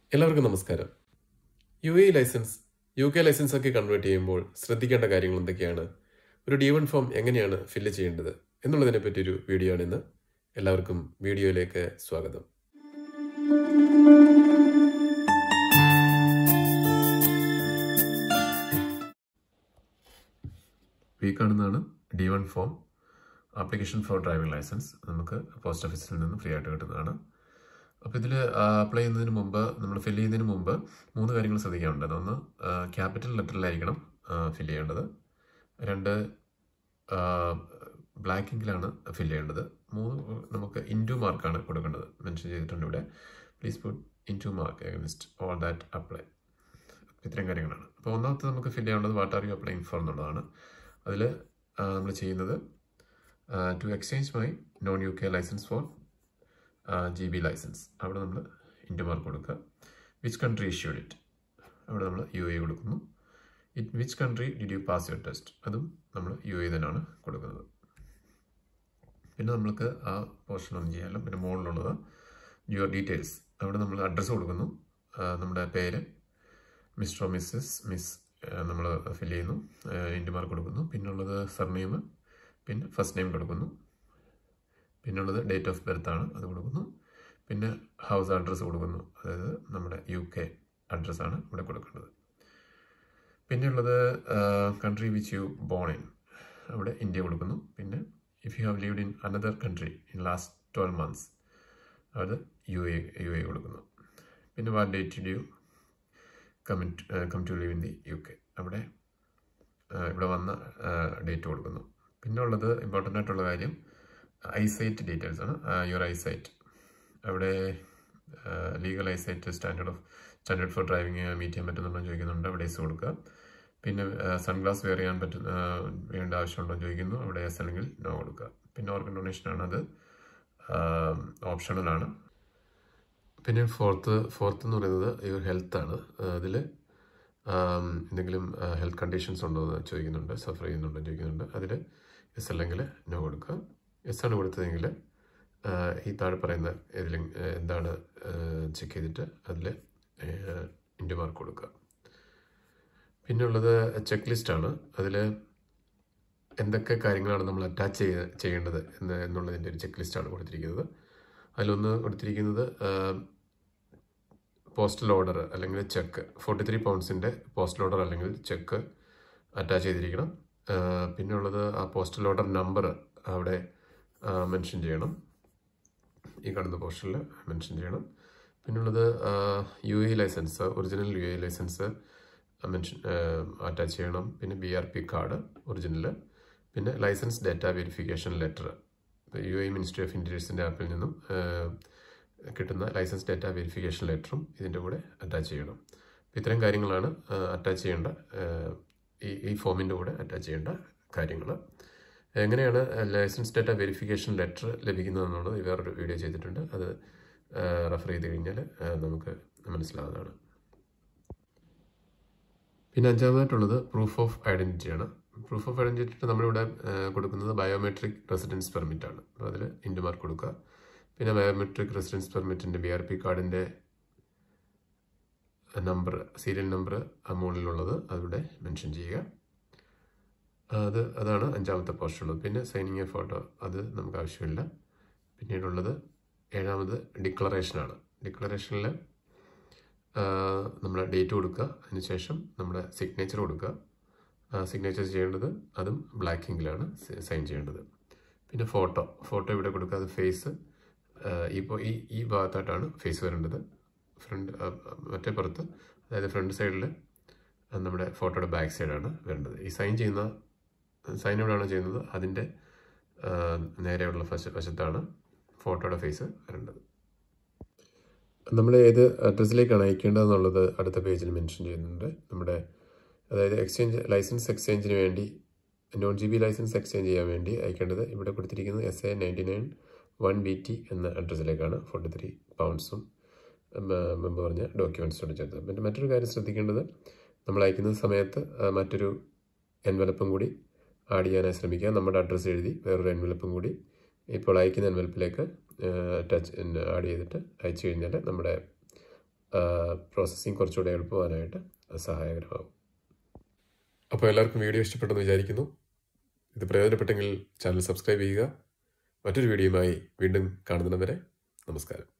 എല്ലാവർക്കും നമസ്കാരം U A licence U K licence ഒക്കെ കൺവേർട്ട് ചെയ്യുമ്പോൾ ശ്രദ്ധിക്കേണ്ട കാര്യങ്ങൾ എന്തൊക്കെയാണ് ഒരു ഡി വൺ ഫോം എങ്ങനെയാണ് ഫില്ല് ചെയ്യേണ്ടത് എന്നുള്ളതിനെ പറ്റിയൊരു വീഡിയോ ആണ് ഇന്ന് എല്ലാവർക്കും വീഡിയോയിലേക്ക് സ്വാഗതം ഈ കാണുന്നതാണ് D one form application for driving licence നമുക്ക് പോസ്റ്റ് ഓഫീസിൽ നിന്ന് ഫ്രീ ആയിട്ട് കിട്ടുന്നതാണ് അപ്പോൾ ഇതിൽ അപ്ലൈ ചെയ്യുന്നതിന് മുമ്പ് നമ്മൾ ഫില്ല് ചെയ്യുന്നതിന് മുമ്പ് മൂന്ന് കാര്യങ്ങൾ ശ്രദ്ധിക്കാനുണ്ട് ഒന്ന് ക്യാപിറ്റൽ ലെറ്ററിലായിരിക്കണം ഫില്ല് ചെയ്യേണ്ടത് രണ്ട് ബ്ലാക്ക് ഇങ്കിലാണ് ഫില്ല് ചെയ്യേണ്ടത് മൂന്ന് നമുക്ക് ഇൻറ്റു മാർക്കാണ് കൊടുക്കേണ്ടത് മെൻഷൻ ചെയ്തിട്ടുണ്ട് ഇവിടെ please put into mark against all that apply ഇത്രയും കാര്യങ്ങളാണ് അപ്പോൾ ഒന്നാമത്തെ നമുക്ക് ഫില്ല് ചെയ്യാനുള്ളത് what are you applying for എന്നുള്ളതാണ് അതിൽ നമ്മൾ ചെയ്യുന്നത് to exchange my non U K licence for G B licence അവിടെ നമ്മൾ ഇൻറ്റു മാർക്ക് കൊടുക്കുക വിച്ച് കൺട്രി ഇഷ്യൂഡ് ഇറ്റ് അവിടെ നമ്മൾ യു എ കൊടുക്കുന്നു it which country did you pass your test അതും നമ്മൾ യു എ തന്നെയാണ് കൊടുക്കുന്നത് പിന്നെ നമ്മൾക്ക് ആ പോർഷൻ ഒന്നും ചെയ്യാമല്ലോ പിന്നെ മുകളിലുള്ളത് യുവർ ഡീറ്റെയിൽസ് അവിടെ നമ്മൾ അഡ്രസ്സ് കൊടുക്കുന്നു നമ്മുടെ പേര് മിസ്റ്റർ മിസ്സസ് മിസ് നമ്മൾ ഫില്ല് ചെയ്യുന്നു ഇൻറ്റു മാർക്ക് കൊടുക്കുന്നു പിന്നുള്ളത് സർനെയിം പിന്നെ ഫസ്റ്റ് നെയിം കൊടുക്കുന്നു പിന്നുള്ളത് ഡേറ്റ് ഓഫ് ബർത്ത് ആണ് അത് കൊടുക്കുന്നു പിന്നെ ഹൗസ് അഡ്രസ്സ് കൊടുക്കുന്നു അതായത് നമ്മുടെ യു കെ അഡ്രസ്സാണ് ഇവിടെ കൊടുക്കേണ്ടത് പിന്നെയുള്ളത് country which you born in അവിടെ ഇന്ത്യ കൊടുക്കുന്നു പിന്നെ if you have lived in another country in last twelve months അത് യു എ യു എ കൊടുക്കുന്നു പിന്നെ what date do you come come to live in the U K അവിടെ ഇവിടെ വന്ന date കൊടുക്കുന്നു പിന്നെ ഉള്ളത് ഇമ്പോർട്ടൻ്റ് ആയിട്ടുള്ള കാര്യം ഐസൈറ്റ് ഡീറ്റെയിൽസ് ആണ് യുവർ ഐസൈറ്റ് അവിടെ legal eyesight standard of standard for driving meet ചെയ്യാൻ പറ്റുന്നുണ്ടോ ചോദിക്കുന്നുണ്ട് അവിടെ എസ് കൊടുക്കുക പിന്നെ സൺഗ്ലാസ് വെയർ ചെയ്യാൻ പറ്റുന്ന വേണ്ട ആവശ്യമുണ്ടോ ചോദിക്കുന്നു അവിടെ എസ് അല്ലെങ്കിൽ നോ കൊടുക്കുക പിന്നെ ഓർഗൻ ഡൊണേഷനാണ് അത് ഓപ്ഷണലാണ് പിന്നെ ഫോർത്ത് ഫോർത്ത് എന്ന് പറയുന്നത് യുവർ ഹെൽത്ത് ആണ് അതിൽ എന്തെങ്കിലും ഹെൽത്ത് കണ്ടീഷൻസ് ഉണ്ടോ എന്ന് ചോദിക്കുന്നുണ്ട് സഫർ ചെയ്യുന്നുണ്ടോ ചോദിക്കുന്നുണ്ട് അതിൽ എസ് അല്ലെങ്കിൽ നോ കൊടുക്കുക എസ് ആണ് കൊടുത്തതെങ്കിൽ ഈ താഴെ പറയുന്ന ഏതിലും എന്താണ് ചെക്ക് ചെയ്തിട്ട് അതിൽ ഇൻറ്റു മാർക്ക് കൊടുക്കുക പിന്നുള്ളത് ചെക്ക് ലിസ്റ്റാണ് അതിൽ എന്തൊക്കെ കാര്യങ്ങളാണ് നമ്മൾ അറ്റാച്ച് ചെയ്യ ചെയ്യേണ്ടത് എന്ന് എന്നുള്ളതിൻ്റെ ഒരു ചെക്ക് ലിസ്റ്റാണ് കൊടുത്തിരിക്കുന്നത് അതിലൊന്ന് കൊടുത്തിരിക്കുന്നത് പോസ്റ്റൽ ഓർഡർ അല്ലെങ്കിൽ ചെക്ക് ഫോർട്ടി ത്രീ പൗണ്ട്സിൻ്റെ പോസ്റ്റൽ ഓർഡർ അല്ലെങ്കിൽ ചെക്ക് അറ്റാച്ച് ചെയ്തിരിക്കണം പിന്നെ ഉള്ളത് ആ പോസ്റ്റൽ ഓർഡർ നമ്പർ അവിടെ മെൻഷൻ ചെയ്യണം ഈ കാണുന്ന പോസ്റ്ററിൽ മെൻഷൻ ചെയ്യണം പിന്നുള്ളത് U A licence original U A licence mention attach ചെയ്യണം പിന്നെ B R P card original പിന്നെ licence data verification letter U A ministry of ഇൻറ്റീരിയേഴ്സിൻ്റെ ആപ്പിൽ നിന്നും കിട്ടുന്ന ലൈസൻസ് ഡാറ്റ വെരിഫിക്കേഷൻ ലെറ്ററും ഇതിൻ്റെ കൂടെ അറ്റാച്ച് ചെയ്യണം ഇത്തരം കാര്യങ്ങളാണ് അറ്റാച്ച് ചെയ്യേണ്ട ഈ ഈ ഫോമിൻ്റെ കൂടെ അറ്റാച്ച് ചെയ്യേണ്ട കാര്യങ്ങൾ എങ്ങനെയാണ് ലൈസൻസ് ഡാറ്റ വെരിഫിക്കേഷൻ ലെറ്റർ ലഭിക്കുന്നതെന്നുള്ളത് വേറൊരു വീഡിയോ ചെയ്തിട്ടുണ്ട് അത് റെഫർ ചെയ്ത് കഴിഞ്ഞാൽ നമുക്ക് മനസ്സിലാവുന്നതാണ് പിന്നെ അഞ്ചാമതായിട്ടുള്ളത് പ്രൂഫ് ഓഫ് ഐഡൻറ്റിറ്റിയാണ് പ്രൂഫ് ഓഫ് ഐഡൻറ്റിറ്റി നമ്മളിവിടെ കൊടുക്കുന്നത് ബയോമെട്രിക് റെസിഡൻസ് പെർമിറ്റ് ആണ് അപ്പോൾ അതിൽ ഇൻറ്റു മാർക്ക് കൊടുക്കുക പിന്നെ ബയോമെട്രിക് റെസിഡൻസ് പെർമിറ്റിൻ്റെ ബി ആർ പി കാർഡിൻ്റെ നമ്പർ സീരിയൽ നമ്പർ മുകളിലുള്ളത് അതിവിടെ മെൻഷൻ ചെയ്യുക അത് അതാണ് അഞ്ചാമത്തെ പോർഷൻ ഉള്ളത് പിന്നെ സൈനിങ് എ ഫോട്ടോ അത് നമുക്ക് ആവശ്യമില്ല പിന്നീടുള്ളത് ഏഴാമത് ഡിക്ലറേഷനാണ് ഡിക്ലറേഷനിൽ നമ്മൾ ഡേറ്റ് കൊടുക്കുക അതിനുശേഷം നമ്മുടെ സിഗ്നേച്ചർ കൊടുക്കുക സിഗ്നേച്ചർ ചെയ്യേണ്ടത് അതും ബ്ലാക്ക് ഇങ്കിലാണ് സൈൻ ചെയ്യേണ്ടത് പിന്നെ ഫോട്ടോ ഫോട്ടോ ഇവിടെ കൊടുക്കുക അത് ഫേസ് ഇപ്പോൾ ഈ ഈ ഭാഗത്തായിട്ടാണ് ഫേസ് വരേണ്ടത് ഫ്രണ്ട് മറ്റേ പുറത്ത് അതായത് ഫ്രണ്ട് സൈഡിൽ നമ്മുടെ ഫോട്ടോയുടെ ബാക്ക് സൈഡാണ് വരേണ്ടത് ഈ സൈൻ ചെയ്യുന്ന സൈൻ എവിടെയാണോ ചെയ്യുന്നത് അതിൻ്റെ നേരെയുള്ള വശ വശത്താണ് ഫോട്ടോയുടെ ഫേസ് വരേണ്ടത് നമ്മൾ ഏത് അഡ്രസ്സിലേക്കാണ് അയക്കേണ്ടതെന്നുള്ളത് അടുത്ത പേജിൽ മെൻഷൻ ചെയ്യുന്നുണ്ട് നമ്മുടെ അതായത് എക്സ്ചേഞ്ച് ലൈസൻസ് എക്സ്ചേഞ്ചിന് വേണ്ടി non G B licence exchange ചെയ്യാൻ വേണ്ടി അയക്കേണ്ടത് ഇവിടെ കൊടുത്തിരിക്കുന്നത് S A ninety nine one B T എന്ന അഡ്രസ്സിലേക്കാണ് ഫോർട്ടി ത്രീ പൗണ്ട്സും മുമ്പ് പറഞ്ഞ ഡോക്യുമെൻറ്റ്സോട് ചേർത്ത് പിന്നെ മറ്റൊരു കാര്യം ശ്രദ്ധിക്കേണ്ടത് നമ്മൾ അയക്കുന്ന സമയത്ത് മറ്റൊരു എൻവലപ്പും കൂടി ആഡ് ചെയ്യാനായി ശ്രമിക്കുക നമ്മുടെ അഡ്രസ്സ് എഴുതി വേറൊരു എൻവലപ്പും കൂടി ഇപ്പോൾ അയക്കുന്ന എൻവലപ്പിലേക്ക് അറ്റാച്ച് ആഡ് ചെയ്തിട്ട് അയച്ചു കഴിഞ്ഞാൽ നമ്മുടെ പ്രോസസ്സിങ് കുറച്ചുകൂടെ എളുപ്പമാകാനായിട്ട് അത് സഹായകരമാകും അപ്പോൾ എല്ലാവർക്കും വീഡിയോ ഇഷ്ടപ്പെട്ടെന്ന് വിചാരിക്കുന്നു ഇത് പ്രയോജനപ്പെട്ടെങ്കിൽ ചാനൽ സബ്സ്ക്രൈബ് ചെയ്യുക മറ്റൊരു വീഡിയോയുമായി വീണ്ടും കാണുന്നവരെ നമസ്കാരം